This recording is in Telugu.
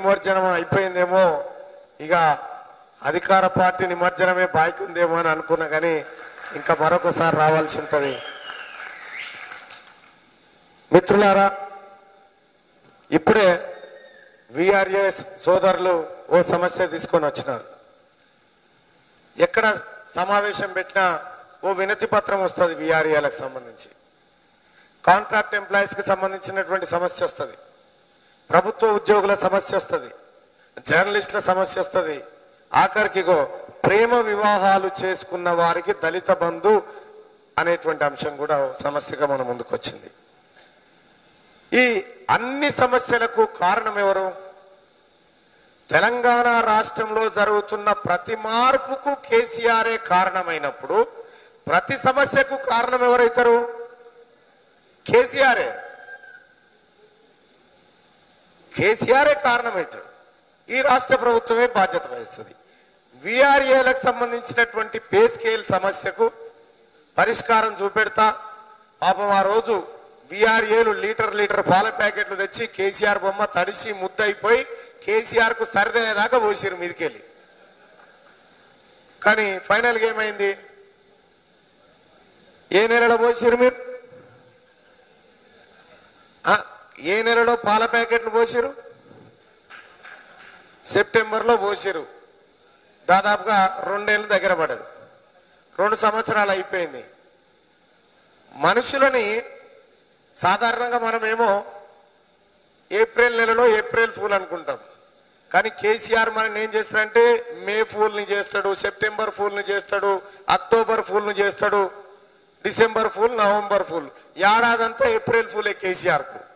నిమజ్జనం అయిపోయిందేమో ఇక అధికార పార్టీ నిమజ్జనమే బాకీ ఉందేమో అని అనుకున్నా కానీ ఇంకా మరొకసారి రావాల్సి ఉంటుంది మిత్రులారా ఇప్పుడే విఆర్ఎస్ సోదరులు ఓ సమస్య తీసుకొని వచ్చినారు ఎక్కడ సమావేశం పెట్టినా ఓ వినతి పత్రం వస్తుంది విఆర్ఏలకు సంబంధించి కాంట్రాక్ట్ ఎంప్లాయీస్కి సంబంధించినటువంటి సమస్య వస్తుంది ప్రభుత్వ ఉద్యోగుల సమస్య వస్తుంది జర్నలిస్టుల సమస్య వస్తుంది ఆఖరికి ఇగో ప్రేమ వివాహాలు చేసుకున్న వారికి దళిత బంధు అనేటువంటి అంశం కూడా ఓ సమస్యగా మన ముందుకు వచ్చింది ఈ అన్ని సమస్యలకు కారణం ఎవరు తెలంగాణ రాష్ట్రంలో జరుగుతున్న ప్రతి మార్పుకు కేసీఆరే కారణమైనప్పుడు ప్రతి సమస్యకు కారణం ఎవరైతారు కేసీఆరే కేసీఆరే కారణమవుతాడు ఈ రాష్ట్ర ప్రభుత్వమే బాధ్యత వహిస్తుంది విఆర్ఏలకు సంబంధించినటువంటి పే స్కేల్ సమస్యకు పరిష్కారం చూపెడతా పాపం ఆ రోజు విఆర్ఏలు లీటర్ లీటర్ పాల ప్యాకెట్లు తెచ్చి కేసీఆర్ బొమ్మ తడిసి ముద్దయిపోయి కేసీఆర్ కు సరిదయ్యేదాకా పోసిరు మీదికెళ్ళి కానీ ఫైనల్గా ఏమైంది ఏ నెలలో పోసిరు మీరు ఆ, ఏ నెలలో పాల ప్యాకెట్లు పోసిరు సెప్టెంబర్లో పోసిరు దాదాపుగా రెండేళ్ళు దగ్గర పడదు రెండు సంవత్సరాలు అయిపోయింది మనుషులని సాధారణంగా మనమేమో ఏప్రిల్ నెలలో ఏప్రిల్ ఫూల్ అనుకుంటాం కానీ కేసీఆర్ మనం ఏం చేస్తాడంటే మే ఫూల్ని చేస్తాడు సెప్టెంబర్ ఫూల్ని చేస్తాడు అక్టోబర్ ఫూల్ని చేస్తాడు డిసెంబర్ ఫూల్ నవంబర్ ఫూల్ ఏడాదంతా ఏప్రిల్ ఫూలే కేసీఆర్కు